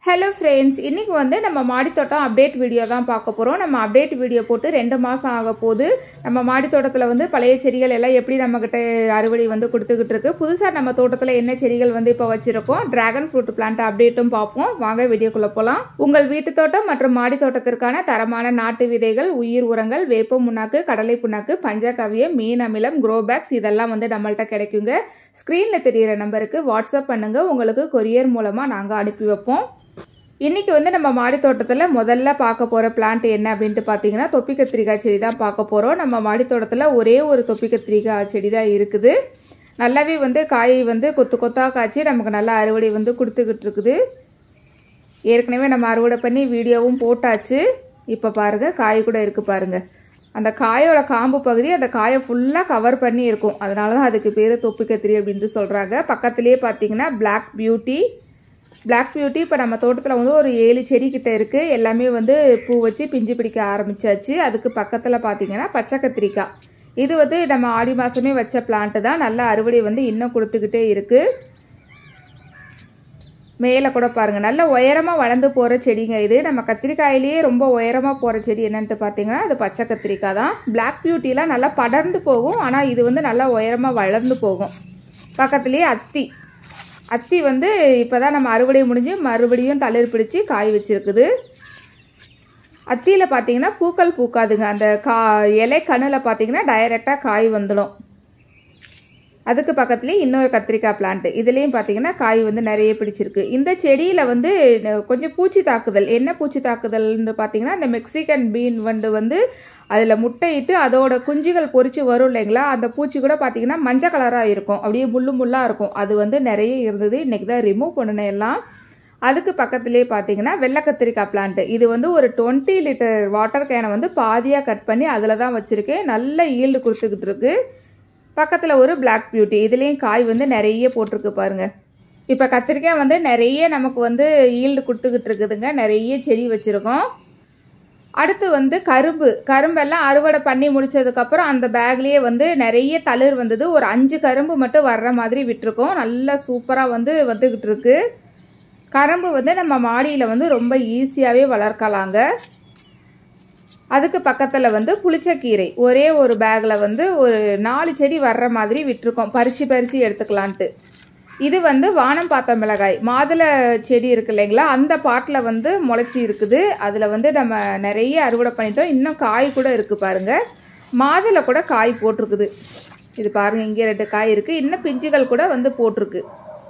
hello friends இன்றைக்கி வந்து நம்ம மாடித்தோட்டம் அப்டேட் வீடியோ தான் பார்க்க போகிறோம் நம்ம அப்டேட் வீடியோ போட்டு ரெண்டு மாதம் ஆக போகுது நம்ம மாடித்தோட்டத்தில் வந்து பழைய செடிகள் எல்லாம் எப்படி நம்மக்கிட்ட அறுவடை வந்து கொடுத்துக்கிட்டு இருக்கு புதுசாக நம்ம தோட்டத்தில் என்ன செடிகள் வந்து இப்போ வச்சுருக்கோம் டிராகன் ஃப்ரூட் பிளான்ட் அப்டேட்டும் பார்ப்போம் வாங்க வீடியோக்குள்ளே போகலாம் உங்கள் வீட்டு தோட்டம் மற்றும் மாடி தோட்டத்திற்கான தரமான நாட்டு விதைகள் உயிர் உரங்கள் வேப்ப முன்னாக்கு கடலை புண்ணாக்கு பஞ்சகவியம் மீன் அமிலம் க்ரோ பேக்ஸ் இதெல்லாம் வந்து நம்மள்ட்ட கிடைக்குங்க ஸ்க்ரீனில் தெரிகிற நம்பருக்கு வாட்ஸ்அப் பண்ணுங்கள் உங்களுக்கு கொரியர் மூலமாக நாங்கள் அனுப்பி வைப்போம் இன்றைக்கி வந்து நம்ம மாடி தோட்டத்தில் முதல்ல பார்க்க போகிற பிளான்ட் என்ன அப்படின்ட்டு பார்த்தீங்கன்னா தொப்பி கத்திரிக்காய் செடி தான் பார்க்க போகிறோம் நம்ம மாடி தோட்டத்தில் ஒரே ஒரு தொப்பி கத்திரிக்காய் செடி தான் இருக்குது நல்லாவே வந்து காய் வந்து கொத்து கொத்தாக காய்ச்சி நமக்கு நல்ல அறுவடை வந்து கொடுத்துக்கிட்டு இருக்குது ஏற்கனவே நம்ம அறுவடை பண்ணி வீடியோவும் போட்டாச்சு இப்போ பாருங்கள் காய் கூட இருக்குது பாருங்கள் அந்த காயோட காம்பு பகுதி அந்த காயை ஃபுல்லாக கவர் பண்ணி இருக்கும் அதனால தான் அதுக்கு பேர் தொப்பி கத்திரி அப்படின்ட்டு சொல்கிறாங்க பக்கத்துலேயே பார்த்தீங்கன்னா பிளாக் பியூட்டி பிளாக் பியூட்டி இப்போ நம்ம தோட்டத்தில் வந்து ஒரு ஏழு செடி கிட்ட இருக்குது எல்லாமே வந்து பூ வச்சு பிஞ்சு பிடிக்க ஆரம்பிச்சாச்சு அதுக்கு பக்கத்தில் பார்த்தீங்கன்னா பச்சை கத்திரிக்காய் இது வந்து நம்ம ஆடி மாதமே வச்ச பிளான்ட்டு தான் நல்ல அறுவடை வந்து இன்னும் கொடுத்துக்கிட்டே இருக்குது மேலே கூட பாருங்கள் நல்ல உயரமாக வளர்ந்து போகிற செடிங்க இது நம்ம கத்திரிக்காயிலேயே ரொம்ப உயரமாக போகிற செடி என்னன்ட்டு பார்த்தீங்கன்னா அது பச்சை கத்திரிக்காய் தான் பிளாக் பியூட்டிலாம் நல்லா படர்ந்து போகும் ஆனால் இது வந்து நல்லா உயரமாக வளர்ந்து போகும் பக்கத்துலேயே அத்தி அத்தி வந்து இப்போ தான் நம்ம அறுவடை முடிஞ்சு மறுபடியும் தளிர் பிடிச்சி காய் வச்சுருக்குது அத்தியில் பார்த்தீங்கன்னா பூக்கள் பூக்காதுங்க அந்த கா இலை கண்ணில் பார்த்தீங்கன்னா டைரெக்டாக காய் வந்துடும் அதுக்கு பக்கத்துலேயே இன்னொரு கத்திரிக்காய் பிளான்ட் இதுலேயும் பார்த்தீங்கன்னா காய் வந்து நிறைய பிடிச்சிருக்கு இந்த செடியில் வந்து கொஞ்சம் பூச்சி தாக்குதல் என்ன பூச்சி தாக்குதல்னு பார்த்தீங்கன்னா இந்த மெக்சிகன் பீன் வண்டு வந்து அதில் முட்டையிட்டு அதோட குஞ்சுகள் பொறிச்சு வரும் இல்லைங்களா அந்த பூச்சி கூட பார்த்தீங்கன்னா மஞ்சள் கலராக இருக்கும் அப்படியே முள்ளு முள்ளாக இருக்கும் அது வந்து நிறைய இருந்தது இன்றைக்கி தான் ரிமூவ் பண்ணினேன் எல்லாம் அதுக்கு பக்கத்துலேயே பார்த்தீங்கன்னா வெள்ளை கத்திரிக்காய் பிளான்ட்டு இது வந்து ஒரு டுவெண்ட்டி லிட்டர் வாட்டர் கேனை வந்து பாதியாக கட் பண்ணி அதில் தான் வச்சுருக்கேன் நல்ல ஈல்டு கொடுத்துக்கிட்டு இருக்கு பக்கத்தில் ஒரு பிளாக் பியூட்டி இதுலேயும் காய் வந்து நிறைய போட்டிருக்கு பாருங்கள் இப்போ கத்திரிக்காய் வந்து நிறைய நமக்கு வந்து ஈல்டு கொடுத்துக்கிட்டு இருக்குதுங்க நிறைய செடி வச்சுருக்கோம் அடுத்து வந்து கரும்பு கரும்பெல்லாம் அறுவடை பண்ணி முடிச்சதுக்கப்புறம் அந்த பேக்லேயே வந்து நிறைய தளிர் வந்தது ஒரு அஞ்சு கரும்பு மட்டும் வர்ற மாதிரி விட்டுருக்கோம் நல்லா சூப்பராக வந்து வந்துக்கிட்டு இருக்கு கரும்பு வந்து நம்ம மாடியில் வந்து ரொம்ப ஈஸியாகவே வளர்க்கலாங்க அதுக்கு பக்கத்தில் வந்து புளிச்சக்கீரை ஒரே ஒரு பேக்கில் வந்து ஒரு நாலு செடி வர்ற மாதிரி விட்டுருக்கோம் பறித்து பறித்து எடுத்துக்கலான்ட்டு இது வந்து வானம் பார்த்த மிளகாய் மாதுளை செடி இருக்கு இல்லைங்களா அந்த பாட்டில் வந்து முளைச்சி இருக்குது அதில் வந்து நம்ம நிறைய அறுவடை பண்ணிட்டோம் இன்னும் காய் கூட இருக்குது பாருங்கள் மாதுளை கூட காய் போட்டிருக்குது இது பாருங்கள் இங்கே ரெண்டு காய் இருக்குது இன்னும் பிஞ்சுகள் கூட வந்து போட்டிருக்கு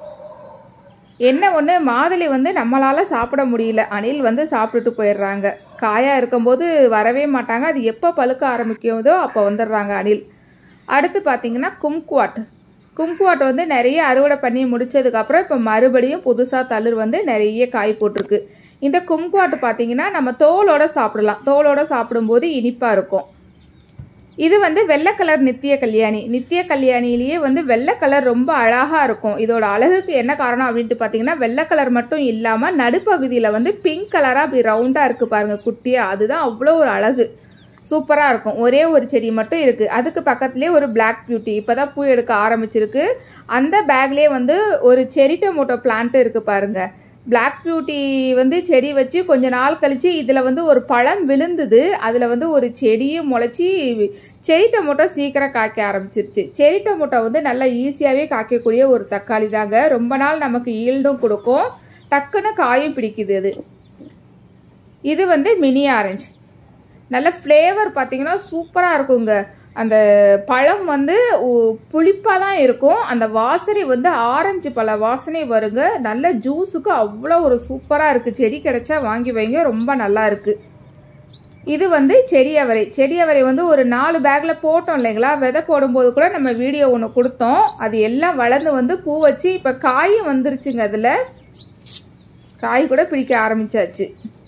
என்ன ஒன்று மாதுளை வந்து நம்மளால் சாப்பிட முடியல அணில் வந்து சாப்பிட்டுட்டு போயிடுறாங்க காயாக இருக்கும்போது வரவே மாட்டாங்க அது எப்போ பழுக்க ஆரம்பிக்குதோ அப்போ வந்துடுறாங்க அணில் அடுத்து பார்த்தீங்கன்னா கும்குவாட் கும்குவாட் வந்து நிறைய அறுவடை பண்ணி முடிச்சதுக்கப்புறம் இப்போ மறுபடியும் புதுசாக தளிர் வந்து நிறைய காய் போட்டிருக்கு இந்த கும்குவாட் பார்த்தீங்கன்னா நம்ம தோலோட சாப்பிடலாம் தோலோட சாப்பிடும்போது இனிப்பாக இருக்கும் இது வந்து வெள்ளை கலர் நித்திய கல்யாணி நித்திய கல்யாணிலேயே வந்து வெள்ளை கலர் ரொம்ப அழகாக இருக்கும் இதோட அழகுக்கு என்ன காரணம் அப்படின்ட்டு பார்த்தீங்கன்னா வெள்ளை கலர் மட்டும் இல்லாமல் நடுப்பகுதியில் வந்து பிங்க் கலராக அப்படி ரவுண்டாக இருக்குது பாருங்கள் குட்டியாக அதுதான் அவ்வளோ ஒரு அழகு சூப்பராக இருக்கும் ஒரே ஒரு செடி மட்டும் இருக்குது அதுக்கு பக்கத்துலேயே ஒரு பிளாக் பியூட்டி இப்போ தான் பூ எடுக்க ஆரம்பிச்சிருக்கு அந்த பேக்லேயே வந்து ஒரு செரி டொமோட்டோ பிளான்ட்டு இருக்குது பாருங்கள் பிளாக் பியூட்டி வந்து செடி வச்சு கொஞ்ச நாள் கழித்து இதில் வந்து ஒரு பழம் விழுந்தது அதில் வந்து ஒரு செடியும் முளைச்சி செரி டொமோட்டோ சீக்கிரம் காய்க்க ஆரம்பிச்சிருச்சு செரி டொமோட்டோ வந்து நல்லா ஈஸியாகவே காய்க்கக்கூடிய ஒரு தக்காளி தாங்க ரொம்ப நாள் நமக்கு ஈல்டும் கொடுக்கும் டக்குன்னு காயும் பிடிக்குது அது இது வந்து மினி ஆரஞ்சு நல்ல ஃப்ளேவர் பார்த்தீங்கன்னா சூப்பராக இருக்குங்க அந்த பழம் வந்து புளிப்பாக தான் இருக்கும் அந்த வாசனை வந்து ஆரஞ்சு பழ வாசனை வருங்க நல்ல ஜூஸுக்கு அவ்வளோ ஒரு சூப்பராக இருக்குது செடி கிடைச்சா வாங்கி வைங்க ரொம்ப நல்லா இருக்குது இது வந்து செடி அவரை செடி அவரை வந்து ஒரு நாலு பேக்கில் போட்டோம் இல்லைங்களா விதை போடும்போது கூட நம்ம வீடியோ ஒன்று கொடுத்தோம் அது எல்லாம் வளர்ந்து வந்து பூ வச்சு இப்போ காயும் வந்துருச்சுங்க அதில் காய் கூட பிடிக்க ஆரம்பிச்சாச்சு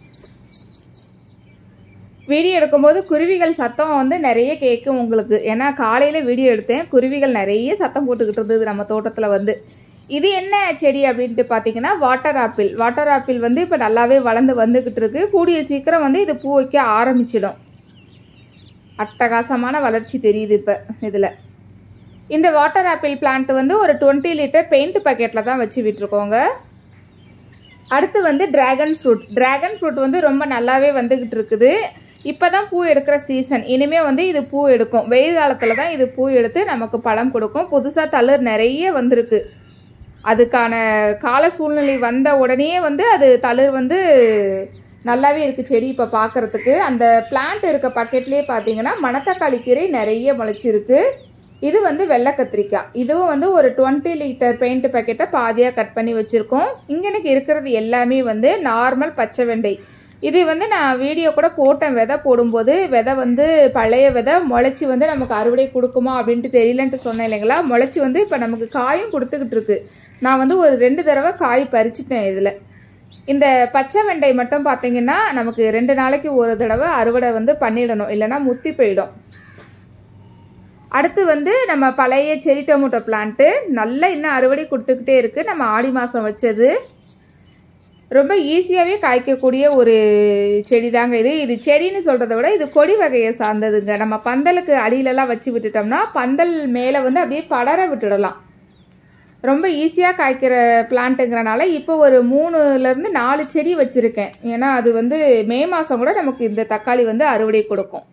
வீடியோ எடுக்கும்போது குருவிகள் சத்தம் வந்து நிறைய கேட்கும் உங்களுக்கு ஏன்னா காலையில் வீடியோ எடுத்தேன் குருவிகள் நிறைய சத்தம் போட்டுக்கிட்டு இருந்தது நம்ம தோட்டத்தில் வந்து இது என்ன செடி அப்படின்ட்டு பார்த்தீங்கன்னா வாட்டர் ஆப்பிள் வாட்டர் ஆப்பிள் வந்து இப்போ நல்லாவே வளர்ந்து வந்துக்கிட்டு இருக்கு கூடிய சீக்கிரம் வந்து இது பூ வைக்க ஆரம்பிச்சிடும் அட்டகாசமான வளர்ச்சி தெரியுது இப்போ இதில் இந்த வாட்டர் ஆப்பிள் பிளான்ட் வந்து ஒரு டுவெண்ட்டி லிட்டர் பெயிண்ட் பாக்கெட்டில் தான் வச்சு விட்டுருக்கோங்க அடுத்து வந்து டிராகன் ஃப்ரூட் டிராகன் ஃப்ரூட் வந்து ரொம்ப நல்லாவே வந்துக்கிட்டு இருக்குது இப்போ தான் பூ எடுக்கிற சீசன் இனிமேல் வந்து இது பூ எடுக்கும் வெயில் காலத்தில் தான் இது பூ எடுத்து நமக்கு பழம் கொடுக்கும் புதுசாக தளிர் நிறைய வந்திருக்கு அதுக்கான கால சூழ்நிலை வந்த உடனே வந்து அது தளிர் வந்து நல்லாவே இருக்குது செடி இப்போ பார்க்குறதுக்கு அந்த பிளான்ட் இருக்க பக்கெட்லேயே பார்த்தீங்கன்னா மணத்தக்காளி கீரை நிறைய முளைச்சிருக்கு இது வந்து வெள்ளை கத்திரிக்காய் இதுவும் வந்து ஒரு டுவெண்ட்டி லிட்டர் பெயிண்ட் பேக்கெட்டை பாதியாக கட் பண்ணி வச்சுருக்கோம் இங்கே எனக்கு இருக்கிறது எல்லாமே வந்து நார்மல் பச்சை வெண்டை இது வந்து நான் வீடியோ கூட போட்டேன் விதை போடும்போது விதை வந்து பழைய விதை முளைச்சி வந்து நமக்கு அறுவடை கொடுக்குமா அப்படின்ட்டு தெரியலன்ட்டு சொன்னேன் இல்லைங்களா முளைச்சி வந்து இப்போ நமக்கு காயும் கொடுத்துக்கிட்டு இருக்கு நான் வந்து ஒரு ரெண்டு தடவை காய் பறிச்சிட்டேன் இதில் இந்த பச்சை வெண்டை மட்டும் பார்த்தீங்கன்னா நமக்கு ரெண்டு நாளைக்கு ஒரு தடவை அறுவடை வந்து பண்ணிடணும் இல்லைன்னா முத்தி போயிடும் அடுத்து வந்து நம்ம பழைய செரி டொமேட்டோ பிளான்ட்டு நல்லா இன்னும் அறுவடை கொடுத்துக்கிட்டே இருக்குது நம்ம ஆடி மாதம் வச்சது ரொம்ப ஈஸியாகவே காய்க்கக்கூடிய ஒரு செடி தாங்க இது இது செடின்னு சொல்கிறத விட இது கொடி வகையை சார்ந்ததுங்க நம்ம பந்தலுக்கு அடியிலலாம் வச்சு விட்டுட்டோம்னா பந்தல் மேலே வந்து அப்படியே படர விட்டுடலாம் ரொம்ப ஈஸியாக காய்க்கிற பிளான்ட்டுங்கிறனால இப்போ ஒரு மூணுலேருந்து நாலு செடி வச்சுருக்கேன் ஏன்னா அது வந்து மே மாதம் கூட நமக்கு இந்த தக்காளி வந்து அறுவடை கொடுக்கும்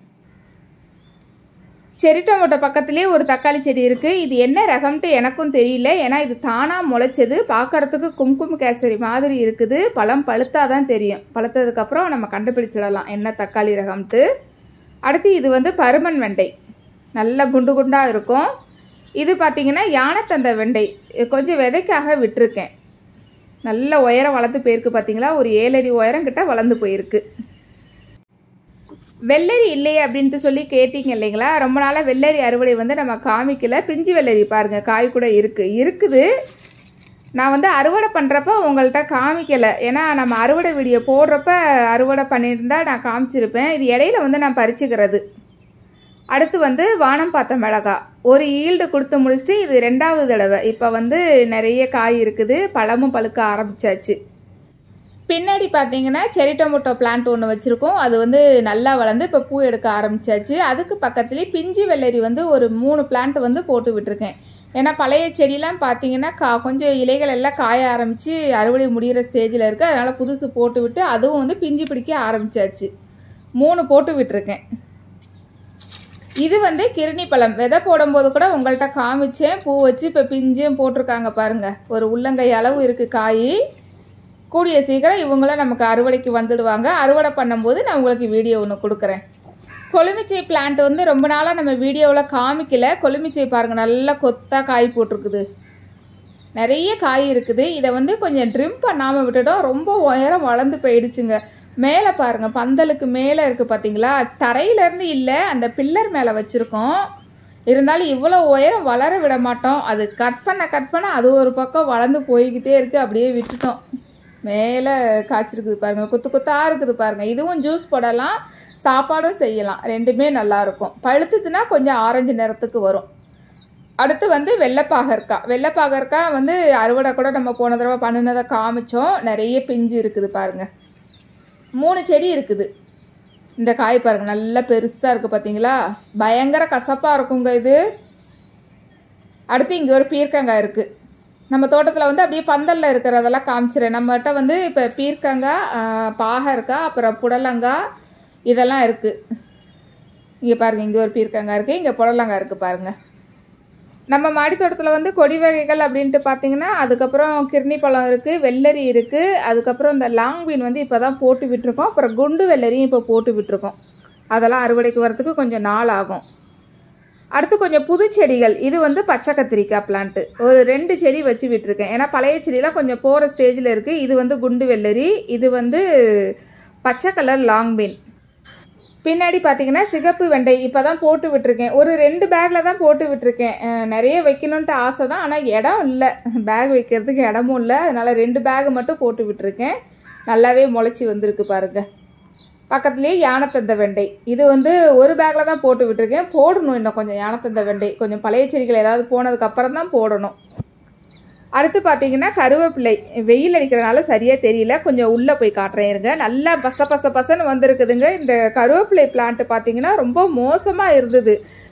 செரி டொமேட்டோ பக்கத்துலேயே ஒரு தக்காளி செடி இருக்குது இது என்ன ரகம்ட்டு எனக்கும் தெரியல ஏன்னா இது தானாக முளைச்சது பார்க்கறதுக்கு கும்கும் கேசரி மாதிரி இருக்குது பழம் பழுத்தா தான் தெரியும் பழுத்ததுக்கப்புறம் நம்ம கண்டுபிடிச்சிடலாம் என்ன தக்காளி ரகம்ட்டு அடுத்து இது வந்து பருமன் வெண்டை நல்ல குண்டு குண்டாக இருக்கும் இது பார்த்தீங்கன்னா யானைத்தந்த வெண்டை கொஞ்சம் விதைக்காக விட்டுருக்கேன் நல்ல உயரம் வளர்ந்து போயிருக்கு பார்த்தீங்களா ஒரு ஏழு அடி உயரம் கிட்ட வளர்ந்து போயிருக்கு வெள்ளரி இல்லையே அப்படின்ட்டு சொல்லி கேட்டிங்க இல்லைங்களா ரொம்ப நாளாக வெள்ளரி அறுவடை வந்து நம்ம காமிக்கல பிஞ்சு வெள்ளரி பாருங்கள் காய் கூட இருக்குது இருக்குது நான் வந்து அறுவடை பண்ணுறப்ப உங்கள்கிட்ட காமிக்கலை ஏன்னா நம்ம அறுவடை வீடியோ போடுறப்ப அறுவடை பண்ணியிருந்தா நான் காமிச்சிருப்பேன் இது இடையில வந்து நான் பறிச்சுக்கிறது அடுத்து வந்து வானம் பார்த்த மிளகா ஒரு ஈல்டு கொடுத்து முடிச்சுட்டு இது ரெண்டாவது தடவை இப்போ வந்து நிறைய காய் இருக்குது பழமும் பழுக்க ஆரம்பிச்சாச்சு பின்னாடி பார்த்தீங்கன்னா செரி டொமேட்டோ பிளான்ட் ஒன்று வச்சுருக்கோம் அது வந்து நல்லா வளர்ந்து இப்போ பூ எடுக்க ஆரம்பிச்சாச்சு அதுக்கு பக்கத்துலேயே பிஞ்சி வெள்ளரி வந்து ஒரு மூணு பிளான்ட் வந்து போட்டு விட்டுருக்கேன் ஏன்னா பழைய செடிலாம் பார்த்தீங்கன்னா கா கொஞ்சம் இலைகள் எல்லாம் காய ஆரம்பித்து அறுவடை முடிகிற ஸ்டேஜில் இருக்குது அதனால் புதுசு போட்டு விட்டு அதுவும் வந்து பிஞ்சு பிடிக்க ஆரம்பிச்சாச்சு மூணு போட்டு விட்டுருக்கேன் இது வந்து கிருணி பழம் விதை போடும்போது கூட உங்கள்கிட்ட காமிச்சேன் பூ வச்சு இப்போ பிஞ்சும் போட்டிருக்காங்க பாருங்கள் ஒரு உள்ளங்கை அளவு இருக்குது காய் கூடிய சீக்கிரம் இவங்களும் நமக்கு அறுவடைக்கு வந்துடுவாங்க அறுவடை பண்ணும்போது நான் உங்களுக்கு வீடியோ ஒன்று கொடுக்குறேன் கொழுமிச்சை பிளான்ட் வந்து ரொம்ப நாளாக நம்ம வீடியோவில் காமிக்கல கொழுமிச்சை பாருங்கள் நல்லா கொத்தாக காய் போட்டிருக்குது நிறைய காய் இருக்குது இதை வந்து கொஞ்சம் ட்ரிம் பண்ணாமல் விட்டுட்டோம் ரொம்ப உயரம் வளர்ந்து போயிடுச்சுங்க மேலே பாருங்கள் பந்தலுக்கு மேலே இருக்குது பார்த்தீங்களா தரையிலேருந்து இல்லை அந்த பில்லர் மேலே வச்சுருக்கோம் இருந்தாலும் இவ்வளோ உயரம் வளர விட மாட்டோம் அது கட் பண்ண கட் பண்ண அது ஒரு பக்கம் வளர்ந்து போய்கிட்டே இருக்குது அப்படியே விட்டுட்டோம் மேலே காய்ச்சிருக்குது பாருங்கள் கொத்து கொத்தாக இருக்குது பாருங்கள் இதுவும் ஜூஸ் போடலாம் சாப்பாடும் செய்யலாம் ரெண்டுமே நல்லாயிருக்கும் பழுத்துதுன்னா கொஞ்சம் ஆரஞ்சு நிறத்துக்கு வரும் அடுத்து வந்து வெள்ளைப்பாகற்காய் வெள்ளைப்பாகற்காய் வந்து அறுவடை கூட நம்ம போன தடவை பண்ணினதை காமிச்சோம் நிறைய பிஞ்சு இருக்குது பாருங்கள் மூணு செடி இருக்குது இந்த காய் பாருங்கள் நல்லா பெருசாக இருக்குது பார்த்தீங்களா பயங்கர கசப்பாக இருக்குங்க இது அடுத்து இங்கே ஒரு பீர்க்கங்காய் இருக்குது நம்ம தோட்டத்தில் வந்து அப்படியே பந்தலில் இருக்கிறதெல்லாம் காமிச்சிடுறேன் நம்மகிட்ட வந்து இப்போ பீர்க்கங்காய் பாகற்காய் அப்புறம் புடலங்காய் இதெல்லாம் இருக்குது இங்கே பாருங்கள் இங்கே ஒரு பீர்க்கங்காய் இருக்குது இங்கே புடலங்காய் இருக்குது பாருங்கள் நம்ம மாடி தோட்டத்தில் வந்து கொடி வகைகள் அப்படின்ட்டு பார்த்தீங்கன்னா அதுக்கப்புறம் கிர்னி பழம் இருக்குது வெள்ளரி இருக்குது அதுக்கப்புறம் இந்த லாங் பீன் வந்து இப்போ தான் போட்டு விட்டுருக்கோம் அப்புறம் குண்டு வெள்ளரியும் இப்போ போட்டு விட்டுருக்கோம் அதெல்லாம் அறுவடைக்கு வரத்துக்கு கொஞ்சம் நாள் ஆகும் அடுத்து கொஞ்சம் புது செடிகள் இது வந்து பச்சை கத்திரிக்காய் பிளான்ட்டு ஒரு ரெண்டு செடி வச்சு விட்டுருக்கேன் ஏன்னா பழைய செடியெலாம் கொஞ்சம் போகிற ஸ்டேஜில் இருக்குது இது வந்து குண்டு வெள்ளரி இது வந்து பச்சை கலர் லாங் பீன் பின்னாடி பார்த்தீங்கன்னா சிகப்பு வெண்டை இப்போ தான் போட்டு விட்டுருக்கேன் ஒரு ரெண்டு பேக்கில் தான் போட்டு விட்டுருக்கேன் அஹ் நிறைய வைக்கணுன்ட்டு ஆசை தான் ஆனால் இடம் இல்லை பேக் வைக்கிறதுக்கு இடமும் இல்லை அதனால் ரெண்டு பேக் மட்டும் போட்டு விட்டுருக்கேன் நல்லாவே முளைச்சி வந்திருக்கு பாருங்கள் பக்கத்துலேயே யானைத்தந்த வெண்டை இது வந்து ஒரு பேக்கில் தான் போட்டு விட்டுருக்கேன் போடணும் இன்னும் கொஞ்சம் யானைத்தந்த வெண்டை கொஞ்சம் பழைய செடிகள் ஏதாவது போனதுக்கு அப்புறம் தான் போடணும் அடுத்து பார்த்தீங்கன்னா கருவேப்பிலை வெயில் அடிக்கிறதுனால சரியாக தெரியல கொஞ்சம் உள்ளே போய் காட்டுறேன் இருங்க நல்லா பச பச பசன்னு வந்திருக்குதுங்க இந்த கருவேப்பிலை பிளான்ட் பார்த்தீங்கன்னா ரொம்ப மோசமாக இருந்தது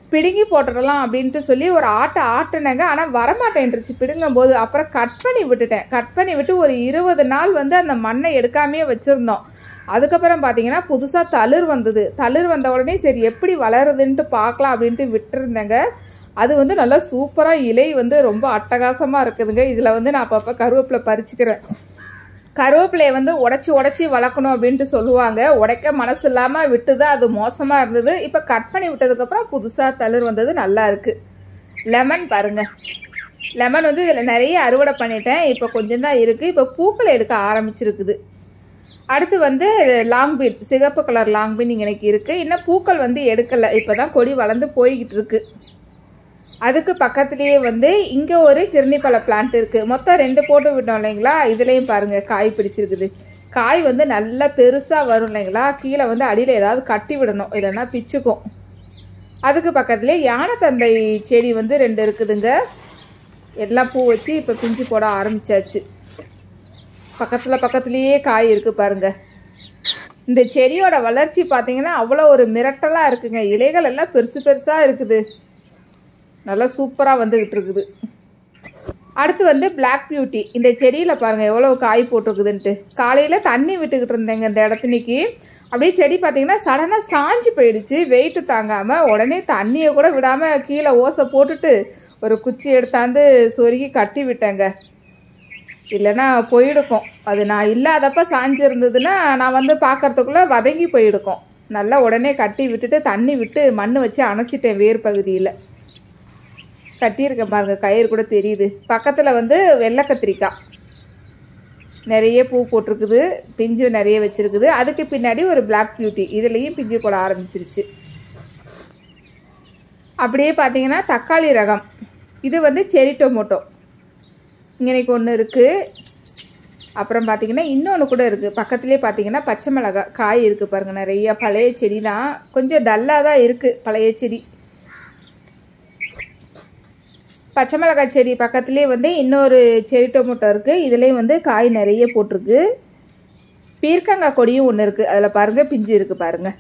பிடுங்கி போட்டுடலாம் அப்படின்ட்டு சொல்லி ஒரு ஆட்டை ஆட்டினேங்க ஆனால் வரமாட்டேன்ருச்சு பிடுங்கும் போது அப்புறம் கட் பண்ணி விட்டுட்டேன் கட் பண்ணி விட்டு ஒரு இருபது நாள் வந்து அந்த மண்ணை எடுக்காமையே வச்சுருந்தோம் அதுக்கப்புறம் பார்த்தீங்கன்னா புதுசாக தளிர் வந்தது தளிர் வந்த உடனே சரி எப்படி வளருதுன்ட்டு பார்க்கலாம் அப்படின்ட்டு விட்டுருந்தேங்க அது வந்து நல்லா சூப்பராக இலை வந்து ரொம்ப அட்டகாசமாக இருக்குதுங்க இதில் வந்து நான் அப்பப்போ கருவேப்பிலை பறிச்சுக்கிறேன் கருவேப்பிலையை வந்து உடச்சி உடச்சி வளர்க்கணும் அப்படின்ட்டு சொல்லுவாங்க உடைக்க மனசு இல்லாமல் விட்டு தான் அது மோசமாக இருந்தது இப்போ கட் பண்ணி விட்டதுக்கப்புறம் புதுசாக தளிர் வந்தது நல்லா இருக்குது லெமன் பாருங்க லெமன் வந்து இதில் நிறைய அறுவடை பண்ணிட்டேன் இப்போ கொஞ்சம் தான் இருக்குது இப்போ பூக்களை எடுக்க ஆரம்பிச்சிருக்குது அடுத்து வந்து லாங் பீன் சிகப்பு கலர் லாங் பீன் எனக்கு இருக்குது இன்னும் பூக்கள் வந்து எடுக்கலை இப்போ தான் கொடி வளர்ந்து போய்கிட்டு இருக்கு அதுக்கு பக்கத்துலேயே வந்து இங்கே ஒரு கிருணிப்பழ பிளான்ட் இருக்குது மொத்தம் ரெண்டு போட்டு விட்டோம் இல்லைங்களா இதுலேயும் பாருங்கள் காய் பிடிச்சிருக்குது காய் வந்து நல்லா பெருசாக வரும் இல்லைங்களா கீழே வந்து அடியில் ஏதாவது கட்டி விடணும் இல்லைன்னா பிச்சுக்கும் அதுக்கு பக்கத்துலேயே யானை தந்தை செடி வந்து ரெண்டு இருக்குதுங்க எல்லாம் பூ வச்சு இப்போ பிஞ்சு போட ஆரம்பிச்சாச்சு பக்கத்தில் பக்கத்துலேயே காய் இருக்குது பாருங்கள் இந்த செடியோட வளர்ச்சி பார்த்தீங்கன்னா அவ்வளோ ஒரு மிரட்டலாக இருக்குங்க இலைகள் எல்லாம் பெருசு பெருசாக இருக்குது நல்லா சூப்பராக வந்துக்கிட்டு இருக்குது அடுத்து வந்து Black பியூட்டி இந்த செடியில் பாருங்கள் எவ்வளோ காய் போட்டிருக்குதுன்ட்டு காலையில் தண்ணி விட்டுக்கிட்டு இருந்தேங்க இந்த இடத்துனிக்கு அப்படியே செடி பார்த்தீங்கன்னா சடனாக சாஞ்சு போயிடுச்சு வெயிட்டு தாங்காமல் உடனே தண்ணியை கூட விடாமல் கீழே ஓசை போட்டுட்டு ஒரு குச்சி எடுத்தாந்து சொருகி கட்டி விட்டேங்க இல்லைன்னா போயிடுக்கும் அது நான் இல்லாதப்ப சாஞ்சு இருந்ததுன்னா நான் வந்து பார்க்கறதுக்குள்ளே வதங்கி போயிடுக்கும் நல்லா உடனே கட்டி விட்டுட்டு தண்ணி விட்டு மண் வச்சு அணைச்சிட்டேன் வேர் பகுதியில் கட்டியிருக்கேன் பாருங்க கயிறு கூட தெரியுது பக்கத்தில் வந்து வெள்ளை கத்திரிக்காய் நிறைய பூ போட்டிருக்குது பிஞ்சு நிறைய வச்சிருக்குது அதுக்கு பின்னாடி ஒரு Black பியூட்டி இதுலேயும் பிஞ்சு போட ஆரம்பிச்சிருச்சு அப்படியே பார்த்தீங்கன்னா தக்காளி ரகம் இது வந்து செரி டொமோட்டோ இங்கனைக்கு ஒன்று இருக்குது அப்புறம் பார்த்தீங்கன்னா இன்னொன்று கூட இருக்குது பக்கத்துலேயே பார்த்தீங்கன்னா பச்சை மிளகாய் காய் இருக்குது பாருங்கள் நிறைய பழைய செடி தான் கொஞ்சம் டல்லாக தான் இருக்குது பழைய செடி பச்சை மிளகாய் செடி பக்கத்துலேயே வந்து இன்னொரு செரி டொமேட்டோ இருக்குது இதுலேயும் வந்து காய் நிறைய போட்டிருக்கு பீர்க்கங்காய் கொடியும் ஒன்று இருக்குது அதில் பாருங்கள் பிஞ்சு இருக்குது பாருங்கள்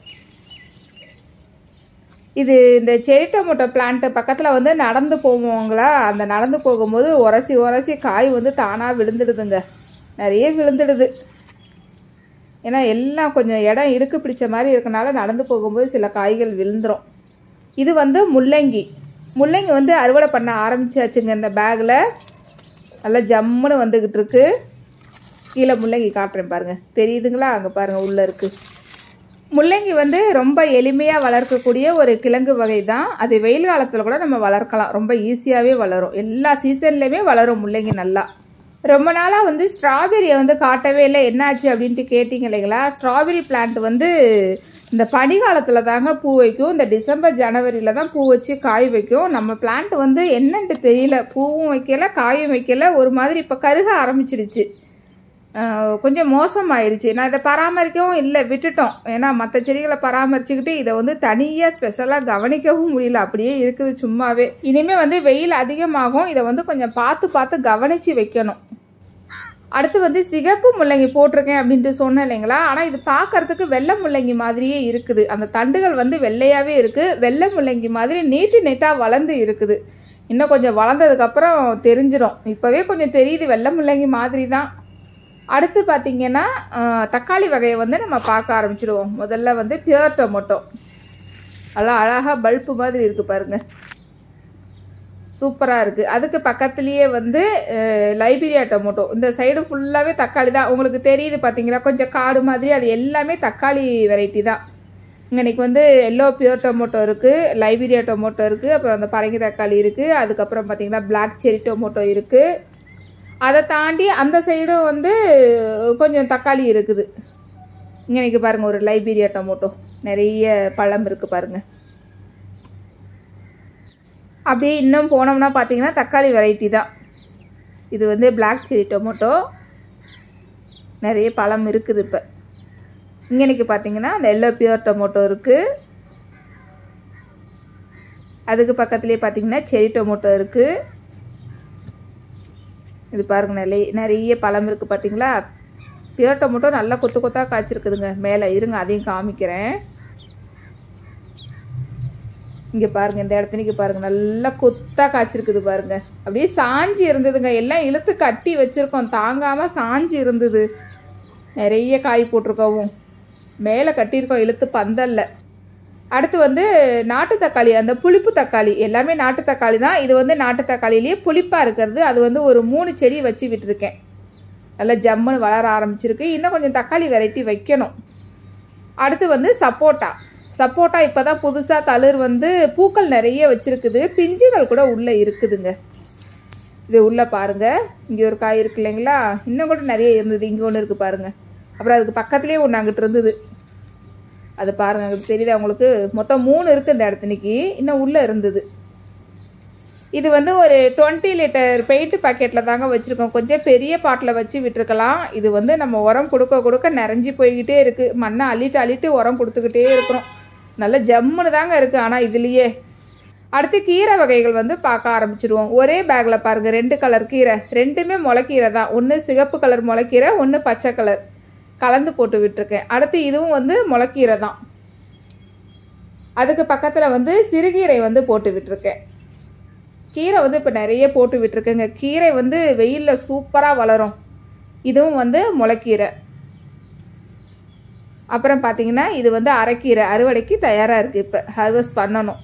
இது இந்த செரி டொமேட்டோ பிளான்ட்டு பக்கத்தில் வந்து நடந்து போவோங்களா அந்த நடந்து போகும்போது உரசி உரசி காய் வந்து தானாக விழுந்துடுதுங்க நிறைய விழுந்துடுது ஏன்னா எல்லாம் கொஞ்சம் இடம் இடுக்கு பிடிச்ச மாதிரி இருக்கனால நடந்து போகும்போது சில காய்கள் விழுந்துரும் இது வந்து முள்ளங்கி முள்ளங்கி வந்து அறுவடை பண்ண ஆரம்பிச்சாச்சுங்க இந்த பேக்கில் நல்லா ஜம்முன்னு வந்துக்கிட்டு இருக்கு கீழே முள்ளங்கி காட்டுறேன் பாருங்கள் தெரியுதுங்களா அங்கே பாருங்கள் உள்ளே இருக்குது முள்ளங்கி வந்து ரொம்ப எளிமையாக வளர்க்கக்கூடிய ஒரு கிழங்கு வகை தான் அது வெயில் காலத்தில் கூட நம்ம வளர்க்கலாம் ரொம்ப ஈஸியாகவே வளரும் எல்லா சீசன்லேயுமே வளரும் முள்ளங்கி நல்லா ரொம்ப நாளாக வந்து ஸ்ட்ராபெரியை வந்து காட்டவே இல்லை என்னாச்சு அப்படின்ட்டு கேட்டிங்க இல்லைங்களா ஸ்ட்ராபெரி பிளான்ட் வந்து இந்த பனிகாலத்தில் தாங்க பூ வைக்கும் இந்த டிசம்பர் ஜனவரியில் தான் பூ வச்சு காய் வைக்கும் நம்ம பிளான்ட் வந்து என்னன்ட்டு தெரியல பூவும் வைக்கல காயும் வைக்கல ஒரு மாதிரி இப்போ கருக ஆரம்பிச்சிடுச்சு ஆஹ் கொஞ்சம் மோசமாயிடுச்சு நான் இதை பராமரிக்கவும் இல்லை விட்டுட்டோம் ஏன்னா மற்ற செடிகளை பராமரிச்சுக்கிட்டு இதை வந்து தனியாக ஸ்பெஷலாக கவனிக்கவும் முடியல அப்படியே இருக்குது சும்மாவே இனிமேல் வந்து வெயில் அதிகமாகும் இதை வந்து கொஞ்சம் பார்த்து பார்த்து கவனித்து வைக்கணும் அடுத்து வந்து சிகப்பு முள்ளங்கி போட்டிருக்கேன் அப்படின்ட்டு சொன்னேன் இல்லைங்களா ஆனால் இது பார்க்கறதுக்கு வெள்ளை முள்ளங்கி மாதிரியே இருக்குது அந்த தண்டுகள் வந்து வெள்ளையாகவே இருக்குது வெள்ளை முள்ளங்கி மாதிரி நீட்டு நீட்டாக வளர்ந்து இருக்குது இன்னும் கொஞ்சம் வளர்ந்ததுக்கப்புறம் தெரிஞ்சிடும் இப்போவே கொஞ்சம் தெரியுது வெள்ளை முள்ளங்கி மாதிரி தான் அடுத்து பார்த்திங்கன்னா ஆஹ், தக்காளி வகையை வந்து நம்ம பார்க்க ஆரம்பிச்சிடுவோம் முதல்ல வந்து பியூர் டொமேட்டோ நல்லா அழகாக பல்ப்பு மாதிரி இருக்குது பாருங்கள் சூப்பராக இருக்குது அதுக்கு பக்கத்துலேயே வந்து அஹ், லைபீரியா டொமேட்டோ இந்த சைடு ஃபுல்லாகவே தக்காளி தான் உங்களுக்கு தெரியுது பார்த்தீங்களா கொஞ்சம் காடு மாதிரி அது எல்லாமே தக்காளி வெரைட்டி தான் இன்னைக்கு வந்து எல்லோ பியூர் டொமேட்டோ இருக்குது லைபீரியா டொமேட்டோ இருக்குது அப்புறம் அந்த பரங்கி தக்காளி இருக்குது அதுக்கப்புறம் பார்த்தீங்கன்னா பிளாக் செரி டொமேட்டோ இருக்குது அதை தாண்டி அந்த சைடும் வந்து கொஞ்சம் தக்காளி இருக்குது இன்னைக்கு பாருங்கள் ஒரு லைபீரியா டொமேட்டோ நிறைய பழம் இருக்குது பாருங்கள் அப்படியே இன்னும் போனோம்னா பார்த்தீங்கன்னா தக்காளி வெரைட்டி தான் இது வந்து Black செரி டொமேட்டோ நிறைய பழம் இருக்குது இப்போ இங்கனைக்கு பார்த்தீங்கன்னா அந்த எல்லோ பியூர் டொமேட்டோ இருக்குது அதுக்கு பக்கத்துலேயே பார்த்தீங்கன்னா செரி டொமேட்டோ இருக்குது இது பாருங்க நிறைய நிறைய பழம் இருக்குது பார்த்தீங்களா பியூர் டொமேட்டோ நல்லா கொத்து கொத்தாக காய்ச்சிருக்குதுங்க மேலே இருங்க அதையும் காமிக்கிறேன் இங்கே பாருங்கள் இந்த இடத்துனிக்கு பாருங்கள் நல்லா கொத்தாக காய்ச்சிருக்குது பாருங்கள் அப்படியே சாஞ்சி இருந்ததுங்க எல்லாம் இழுத்து கட்டி வச்சுருக்கோம் தாங்காமல் சாஞ்சி இருந்தது நிறைய காய் போட்டிருக்கவும் மேலே கட்டியிருக்கோம் இழுத்து பந்தல்ல அடுத்து வந்து நாட்டு தக்காளி அந்த புளிப்பு தக்காளி எல்லாமே நாட்டு தக்காளி தான் இது வந்து நாட்டு தக்காளிலேயே புளிப்பாக இருக்கிறது அது வந்து ஒரு மூணு செடி வச்சு விட்டுருக்கேன் நல்லா ஜம்முன்னு வளர ஆரம்பிச்சிருக்கு இன்னும் கொஞ்சம் தக்காளி வெரைட்டி வைக்கணும் அடுத்து வந்து சப்போட்டா சப்போட்டா இப்போ தான் புதுசாக தளிர் வந்து பூக்கள் நிறைய வச்சுருக்குது பிஞ்சுகள் கூட உள்ளே இருக்குதுங்க இது உள்ளே பாருங்கள் இங்கே ஒரு காய் இருக்கு இல்லைங்களா இன்னும் கூட நிறைய இருந்தது இங்கே ஒன்று இருக்குது பாருங்கள் அப்புறம் அதுக்கு பக்கத்துலேயே ஒன்று அங்கிட்டு இருந்தது அது பாருங்கள் அது தெரியுதா உங்களுக்கு மொத்தம் மூணு இருக்குது இந்த இடத்துனிக்கு இன்னும் உள்ளே இருந்தது இது வந்து ஒரு டுவெண்ட்டி லிட்டர் பெயிண்ட் பாக்கெட்டில் தாங்க வச்சுருக்கோம் கொஞ்சம் பெரிய பாட்டில் வச்சு விட்டுருக்கலாம் இது வந்து நம்ம உரம் கொடுக்க கொடுக்க நிறைஞ்சி போய்கிட்டே இருக்குது மண்ணை அள்ளிட்டு அள்ளிட்டு உரம் கொடுத்துக்கிட்டே இருக்கிறோம் நல்ல ஜம்முன்னு தாங்க இருக்குது ஆனால் இதுலேயே அடுத்து கீரை வகைகள் வந்து பார்க்க ஆரம்பிச்சிடுவோம் ஒரே பேக்கில் பாருங்கள் ரெண்டு கலர் கீரை ரெண்டுமே முளைக்கீரை தான் ஒன்று சிகப்பு கலர் முளைக்கீரை ஒன்று பச்சை கலர் கலந்து போட்டு விட்டுருக்கேன் அடுத்து இதுவும் வந்து முளைக்கீரை தான் அதுக்கு பக்கத்தில் வந்து சிறுகீரை வந்து போட்டு விட்டுருக்கேன் கீரை வந்து இப்போ நிறைய போட்டு விட்டுருக்கேங்க கீரை வந்து வெயிலில் சூப்பராக வளரும் இதுவும் வந்து முளைக்கீரை அப்புறம் பார்த்தீங்கன்னா இது வந்து அரைக்கீரை அறுவடைக்கு தயாராக இருக்குது இப்போ ஹார்வெஸ்ட் பண்ணணும்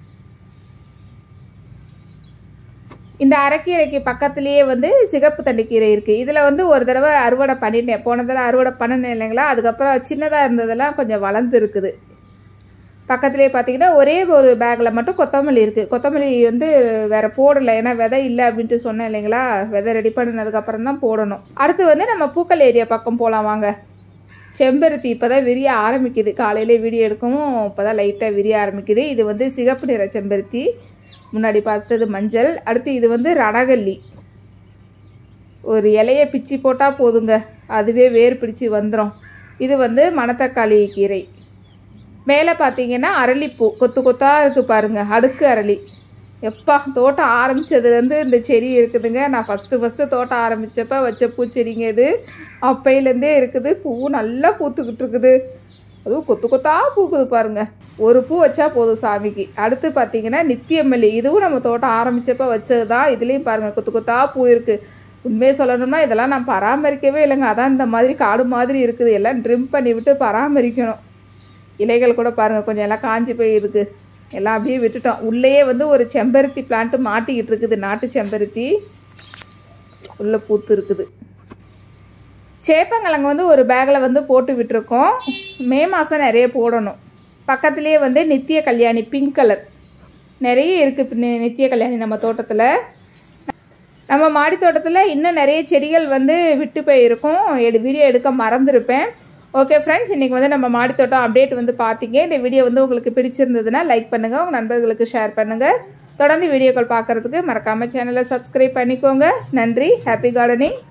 இந்த அரைக்கீரைக்கு பக்கத்துலேயே வந்து சிகப்பு தண்டுக்கீரை இருக்குது இதில் வந்து ஒரு தடவை அறுவடை பண்ணிட்டேன் போன தடவை அறுவடை பண்ணினேன் இல்லைங்களா அதுக்கப்புறம் சின்னதாக இருந்ததெல்லாம் கொஞ்சம் வளர்ந்து இருக்குது பக்கத்துலேயே பார்த்தீங்கன்னா ஒரே ஒரு பேக்கில் மட்டும் கொத்தமல்லி இருக்குது கொத்தமல்லி வந்து வேறு போடலை ஏன்னா விதை இல்லை அப்படின்ட்டு சொன்னேன் இல்லைங்களா விதை ரெடி பண்ணினதுக்கப்புறம் தான் போடணும் அடுத்து வந்து நம்ம பூக்கள் ஏரியா பக்கம் போகலாம் வாங்க செம்பருத்தி இப்போ தான் விரிய ஆரம்பிக்குது காலையிலே வீடியோ எடுக்கவும் இப்போ தான் லைட்டாக விரிய ஆரம்பிக்குது இது வந்து சிகப்பு நிற செம்பருத்தி முன்னாடி பார்த்தது மஞ்சள் அடுத்து இது வந்து ரணகல்லி ஒரு இலையை பிச்சு போட்டால் போதுங்க அதுவே வேர் பிடிச்சி வந்துடும் இது வந்து மணத்தக்காளி கீரை மேலே பார்த்தீங்கன்னா அரளிப்பூ கொத்து கொத்தாக இருக்குது பாருங்கள் அடுக்கு அரளி எப்பா தோட்டம் ஆரம்பித்ததுலேருந்து இந்த செடி இருக்குதுங்க நான் ஃபஸ்ட்டு ஃபஸ்ட்டு தோட்டம் ஆரம்பித்தப்ப வச்ச பூச்செடிங்க இது அப்பையிலேருந்தே இருக்குது பூ நல்லா பூத்துக்கிட்டு இருக்குது அதுவும் கொத்து கொத்தாக பூக்குது பாருங்கள் ஒரு பூ வச்சா போதும் சாமிக்கு அடுத்து பார்த்தீங்கன்னா நித்தியமல்லி இதுவும் நம்ம தோட்டம் ஆரம்பித்தப்ப வச்சது தான் இதுலேயும் பாருங்கள் கொத்து கொத்தாக பூ இருக்குது உண்மையை சொல்லணும்னா இதெல்லாம் நான் பராமரிக்கவே இல்லைங்க அதான் இந்த மாதிரி காடு மாதிரி இருக்குது எல்லாம் ட்ரிம் பண்ணி விட்டு பராமரிக்கணும் இலைகள் கூட பாருங்கள் கொஞ்சம் எல்லாம் காஞ்சி போய் இருக்குது எல்லாம் அப்படியே விட்டுட்டோம் உள்ளேயே வந்து ஒரு செம்பருத்தி பிளான்ட்டு மாட்டிக்கிட்டு இருக்குது நாட்டு செம்பருத்தி உள்ளே பூத்து இருக்குது சேப்பங்கிழங்கு வந்து ஒரு பேக்கில் வந்து போட்டு விட்டுருக்கோம் மே மாதம் நிறைய போடணும் பக்கத்துலேயே வந்து நித்திய கல்யாணி பிங்க் கலர் நிறைய இருக்குது நித்திய கல்யாணி நம்ம தோட்டத்தில் நம்ம மாடி தோட்டத்தில் இன்னும் நிறைய செடிகள் வந்து விட்டு போயிருக்கும் எடு வீடியோ எடுக்க மறந்துருப்பேன் ஓகே ஃப்ரெண்ட்ஸ் இன்றைக்கி வந்து நம்ம மாடி தோட்டம் அப்டேட் வந்து பார்த்தீங்க இந்த வீடியோ வந்து உங்களுக்கு பிடிச்சிருந்ததுன்னா லைக் பண்ணுங்கள் உங்கள் நண்பர்களுக்கு ஷேர் பண்ணுங்கள் தொடர்ந்து வீடியோக்கள் பார்க்குறதுக்கு மறக்காமல் சேனலை சப்ஸ்கிரைப் பண்ணிக்கோங்க நன்றி ஹாப்பி கார்டனிங்